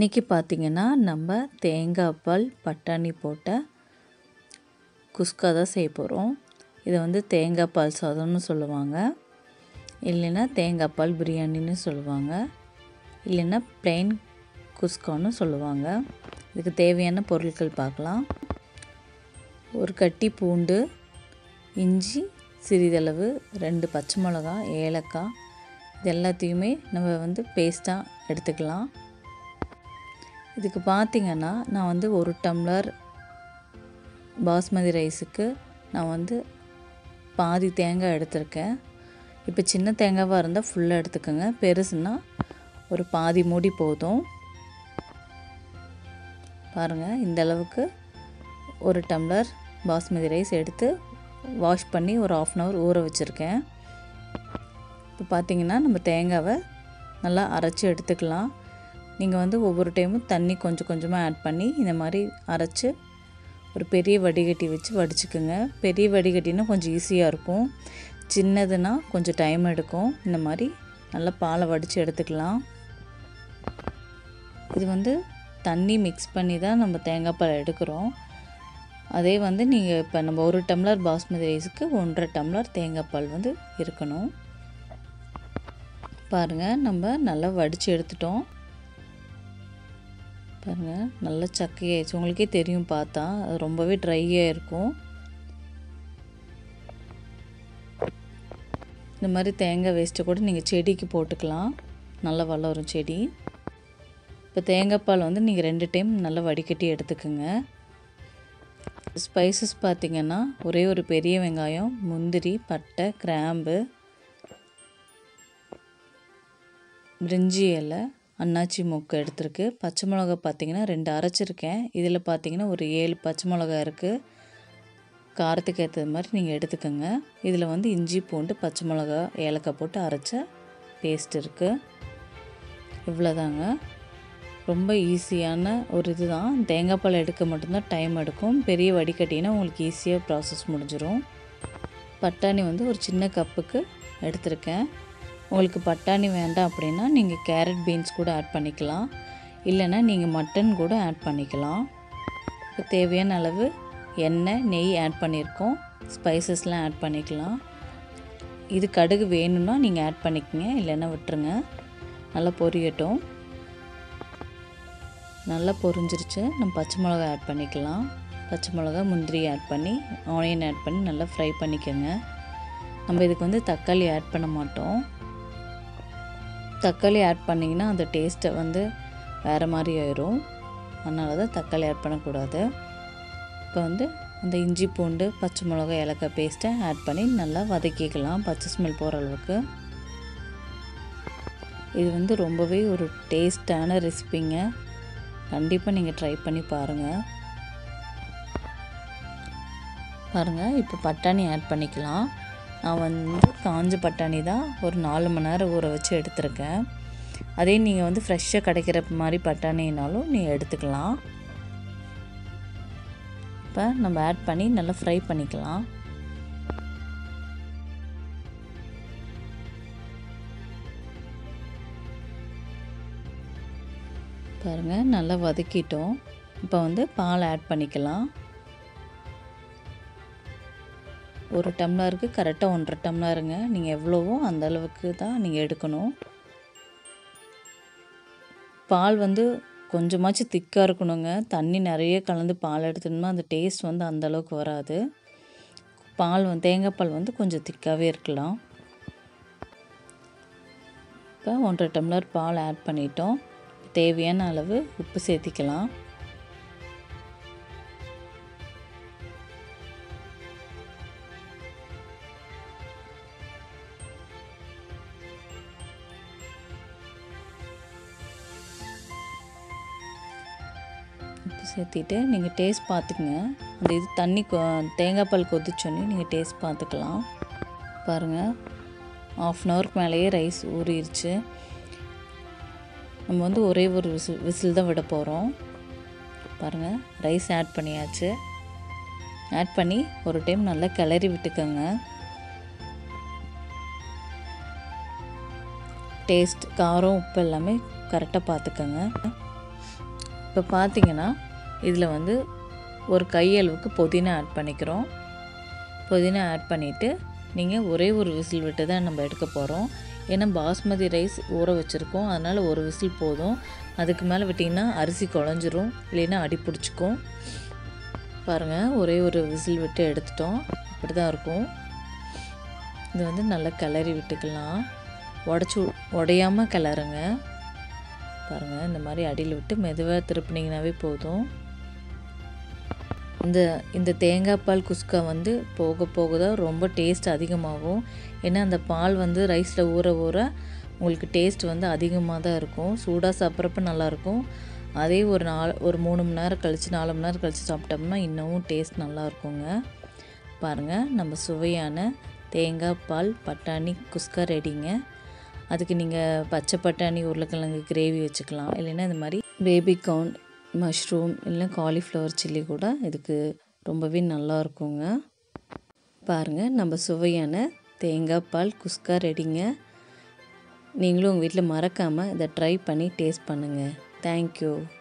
இன்றைக்கி பார்த்திங்கன்னா நம்ம தேங்காய் பால் பட்டாணி போட்ட குஸ்கா தான் செய்ய போகிறோம் இதை வந்து தேங்காய் பால் சாதம்னு சொல்லுவாங்க இல்லைன்னா தேங்காய் பால் பிரியாணின்னு சொல்லுவாங்க இல்லைன்னா plain குஸ்கான்னு சொல்லுவாங்க இதுக்கு தேவையான பொருட்கள் பார்க்கலாம் ஒரு கட்டி பூண்டு இஞ்சி சிறிதளவு ரெண்டு பச்சை மிளகா ஏலக்காய் இது எல்லாத்தையுமே நம்ம வந்து பேஸ்ட்டாக எடுத்துக்கலாம் இதுக்கு பார்த்திங்கன்னா நான் வந்து ஒரு டம்ளர் பாஸ்மதி ரைஸுக்கு நான் வந்து பாதி தேங்காய் எடுத்திருக்கேன் இப்போ சின்ன தேங்காவாக இருந்தால் ஃபுல்லாக எடுத்துக்கோங்க பெருசுன்னா ஒரு பாதி மூடி போதும் பாருங்கள் இந்த அளவுக்கு ஒரு டம்ளர் பாஸ்மதி ரைஸ் எடுத்து வாஷ் பண்ணி ஒரு ஆஃப் அன் ஹவர் ஊற வச்சுருக்கேன் இப்போ பார்த்தீங்கன்னா நம்ம தேங்காவை நல்லா அரைச்சி எடுத்துக்கலாம் நீங்கள் வந்து ஒவ்வொரு டைமும் தண்ணி கொஞ்சம் கொஞ்சமாக ஆட் பண்ணி இந்த மாதிரி அரைச்சி ஒரு பெரிய வடிகட்டி வச்சு வடிச்சுக்குங்க பெரிய வடிகட்டினா கொஞ்சம் ஈஸியாக இருக்கும் சின்னதுன்னா கொஞ்சம் டைம் எடுக்கும் இந்த மாதிரி நல்லா பாலை வடித்து எடுத்துக்கலாம் இது வந்து தண்ணி மிக்ஸ் பண்ணி தான் நம்ம தேங்காய் பால் எடுக்கிறோம் அதே வந்து நீங்கள் இப்போ நம்ம ஒரு டம்ளர் பாஸ்மதி ரைஸுக்கு ஒன்றரை டம்ளர் தேங்காய் பால் வந்து இருக்கணும் பாருங்கள் நம்ம நல்லா வடித்து எடுத்துட்டோம் பாருங்கள் நல்லா சக்கையாயிடுச்சு உங்களுக்கே தெரியும் பார்த்தா அது ரொம்பவே ட்ரையாக இருக்கும் இந்த மாதிரி தேங்காய் வேஸ்ட்டை கூட நீங்கள் செடிக்கு போட்டுக்கலாம் நல்லா வளரும் செடி இப்போ தேங்காய் பால் வந்து நீங்கள் ரெண்டு டைம் நல்லா வடிகட்டி எடுத்துக்கோங்க ஸ்பைசஸ் பார்த்திங்கன்னா ஒரே ஒரு பெரிய வெங்காயம் முந்திரி பட்டை கிராம்பு பிரிஞ்சி இலை அன்னாச்சி மொக்கு எடுத்திருக்கு பச்சை மிளகா பார்த்திங்கன்னா ரெண்டு அரைச்சிருக்கேன் இதில் பார்த்திங்கன்னா ஒரு ஏழு பச்சை மிளகா இருக்குது காரத்துக்கு ஏற்றது மாதிரி நீங்கள் எடுத்துக்கோங்க இதில் வந்து இஞ்சி பூண்டு பச்சை மிளகா ஏலக்காய் போட்டு அரைச்ச பேஸ்ட் இருக்குது இவ்வளோதாங்க ரொம்ப ஈஸியான ஒரு இது தான் தேங்காய் பால் எடுக்க மட்டும்தான் டைம் எடுக்கும் பெரிய வடிகட்டினா உங்களுக்கு ஈஸியாக ப்ராசஸ் முடிஞ்சிடும் பட்டாணி வந்து ஒரு சின்ன கப்புக்கு எடுத்திருக்கேன் உங்களுக்கு பட்டாணி வேண்டாம் அப்படின்னா நீங்கள் கேரட் பீன்ஸ் கூட ஆட் பண்ணிக்கலாம் இல்லைன்னா நீங்கள் மட்டன் கூட ஆட் பண்ணிக்கலாம் இப்போ தேவையான அளவு எண்ணெய் நெய் ஆட் பண்ணியிருக்கோம் ஸ்பைசஸ்லாம் ஆட் பண்ணிக்கலாம் இது கடுகு வேணும்னா நீங்கள் ஆட் பண்ணிக்கங்க இல்லைன்னா விட்டுருங்க நல்லா பொரியட்டும் நல்லா பொரிஞ்சிருச்சு நம்ம பச்சை மிளகா ஆட் பண்ணிக்கலாம் பச்சை மிளகா முந்திரி ஆட் பண்ணி ஆனியன் ஆட் பண்ணி நல்லா ஃப்ரை பண்ணிக்கோங்க நம்ம இதுக்கு வந்து தக்காளி ஆட் பண்ண மாட்டோம் தக்காளி ஆட் பண்ணிங்கன்னா அந்த டேஸ்ட்டை வந்து வேறு மாதிரி ஆயிரும் அதனால தான் தக்காளி ஆட் பண்ணக்கூடாது இப்போ வந்து அந்த இஞ்சி பூண்டு பச்சை மிளகா ஏலக்காய் பேஸ்ட்டை ஆட் பண்ணி நல்லா வதக்கிக்கலாம் பச்சை ஸ்மெல் போகிற அளவுக்கு இது வந்து ரொம்பவே ஒரு டேஸ்டான ரெசிபிங்க கண்டிப்பாக நீங்கள் ட்ரை பண்ணி பாருங்கள் பாருங்கள் இப்போ பட்டாணி ஆட் பண்ணிக்கலாம் நான் வந்து காஞ்ச பட்டாணி தான் ஒரு நாலு மணி நேரம் ஊற வச்சு எடுத்திருக்கேன் அதே நீங்கள் வந்து ஃப்ரெஷ்ஷாக கிடைக்கிற மாதிரி பட்டாணினாலும் நீங்கள் எடுத்துக்கலாம் இப்போ நம்ம ஆட் பண்ணி நல்லா ஃப்ரை பண்ணிக்கலாம் பாருங்கள் நல்லா வதக்கிட்டோம் இப்போ வந்து பால் ஆட் பண்ணிக்கலாம் ஒரு டம்ளருக்கு கரெக்டாக ஒன்றரை டம்ளருங்க நீங்கள் எவ்வளவோ அந்த அளவுக்கு தான் நீங்கள் எடுக்கணும் பால் வந்து கொஞ்சமாச்சும் திக்காக இருக்கணுங்க தண்ணி நிறைய கலந்து பால் எடுத்துட்டோம்னா அந்த டேஸ்ட் வந்து அந்த அளவுக்கு வராது பால் வந்து தேங்காய் பால் வந்து கொஞ்சம் திக்காகவே இருக்கலாம் இப்போ ஒன்றரை டம்ளர் பால் ஆட் பண்ணிட்டோம் தேவையான அளவு உப்பு சேர்த்திக்கலாம் உப்பு சேர்த்திட்டு நீங்கள் டேஸ்ட் பார்த்துக்குங்க அந்த இது தண்ணி கொ தேங்காய் பால் கொதிச்சோன்னே நீங்கள் டேஸ்ட் பார்த்துக்கலாம் பாருங்கள் ஆஃப் அன் ஹவருக்கு மேலேயே ரைஸ் ஊறிடுச்சு நம்ம வந்து ஒரே ஒரு விசில் விசில் தான் விட போகிறோம் பாருங்கள் ரைஸ் ஆட் பண்ணியாச்சு ஆட் பண்ணி ஒரு டைம் நல்லா கிளறி விட்டுக்கோங்க டேஸ்ட் காரம் உப்பு எல்லாமே கரெக்டாக பார்த்துக்கோங்க இப்போ பார்த்தீங்கன்னா இதில் வந்து ஒரு கையளவுக்கு புதினா ஆட் பண்ணிக்கிறோம் புதினா ஆட் பண்ணிவிட்டு நீங்கள் ஒரே ஒரு விசில் விட்டு தான் நம்ம எடுக்க போகிறோம் ஏன்னா பாஸ்மதி ரைஸ் ஊற வச்சுருக்கோம் அதனால் ஒரு விசில் போதும் அதுக்கு மேலே விட்டிங்கன்னா அரிசி குழஞ்சிரும் இல்லைன்னா அடி பிடிச்சிக்கும் பாருங்கள் ஒரே ஒரு விசில் விட்டு எடுத்துட்டோம் இப்படி தான் இருக்கும் இது வந்து நல்லா கிளறி விட்டுக்கலாம் உடச்சி உடையாமல் கிளறுங்க பாருங்கள் இந்த மாதிரி அடியில் விட்டு மெதுவாக திருப்பினீங்கனாவே போதும் இந்த இந்த தேங்காய் பால் குஸ்கா வந்து போக போக தான் ரொம்ப டேஸ்ட் அதிகமாகும் ஏன்னா அந்த பால் வந்து ரைஸில் ஊற ஊற உங்களுக்கு டேஸ்ட் வந்து அதிகமாக தான் இருக்கும் சூடாக சாப்பிட்றப்ப நல்லாயிருக்கும் அதே ஒரு நாலு ஒரு மூணு மணி நேரம் கழித்து நாலு மணி நேரம் கழித்து சாப்பிட்டோம்னா இன்னமும் டேஸ்ட் நல்லா இருக்குங்க பாருங்கள் நம்ம சுவையான தேங்காய் பால் பட்டாணி குஸ்கா ரெடிங்க அதுக்கு நீங்கள் பச்சை பட்டாணி உருளைக்கிழங்கு கிரேவி வச்சுக்கலாம் இல்லைன்னா இந்த மாதிரி பேபி கார்ன் மஷ்ரூம் இல்லைன்னா காலிஃப்ளவர் சில்லி கூட இதுக்கு ரொம்பவே நல்லா இருக்குங்க பாருங்கள் நம்ம சுவையான தேங்காய் பால் குஸ்கா ரெடிங்க நீங்களும் உங்கள் வீட்டில் மறக்காமல் இதை ட்ரை பண்ணி டேஸ்ட் பண்ணுங்கள் தேங்க்யூ